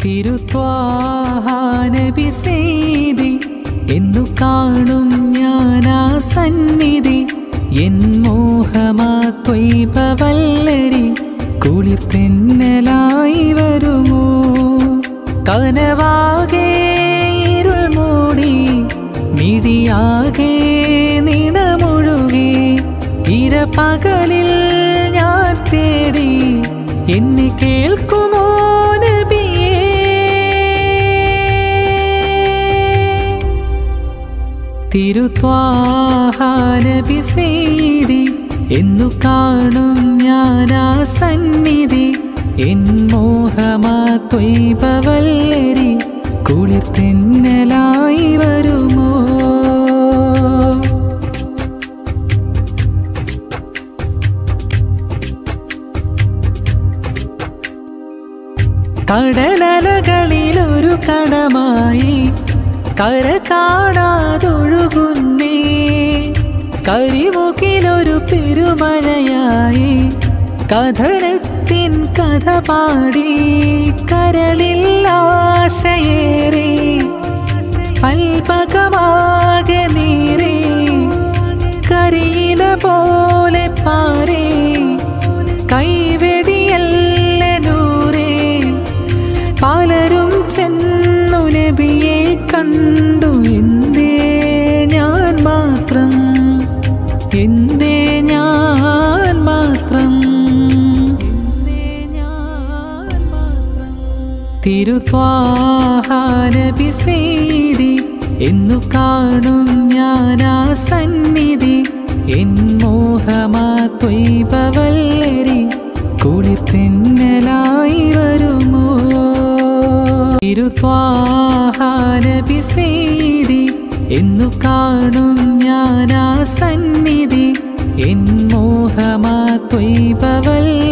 തിരുത്വാഹാനബി സെയ്തി എന്നു കാണും ഞാനാ സന്നിധി എൻ മോഹമാ ത്വൈപവല്ലരി കുളിർ തെന്നലായി വരുമോ കനവാകെ ഇരുൾ മൂടി മിഴിയാകെ നിണമൊഴുകി ഇരപകലിൽ ഞാൻ തേടി എന്നെ കേൾക്കുമോ നബിയേ തിരുത്വാഹാനബി സെയ്തി എന്നു കാണും ഞാനാ സന്നിധി എൻ മോഹമാ ത്വൈപവല്ലരി കുളിർ തെന്നലായി വരുമോ കടലലകളിലൊരു കടമായി കര കാണാതൊഴുകുന്നേ കരിമുകിലൊരു പെരുമഴയായി കഥനത്തിൻ കഥ പാടി കരളിൽ ആശയേറി അൽപകമാകെ നീറി കരിയില പോലെ പാറി കൈവെടിയല്ല നൂറേ പലരും ചെന്നു നബിയെ കണ്ടു എന്തേ ഞാൻ മാത്രം എന്തേ ഞാൻ മാത്രം എന്തേ ഞാൻ മാത്രം തിരുത്വാഹാനബി സെയ്തി എന്നു കാണും ഞാനാ സന്നിധി എൻ മോഹമാ ത്വൈപവല്ലരി കുളിർ തെന്നലായി വരുമോ തിരുത്വാഹാനബി സെയ്തി എന്നു കാണും ഞാനാ സന്നിധി എൻ മോഹമാ ത്വൈപവല്ലരി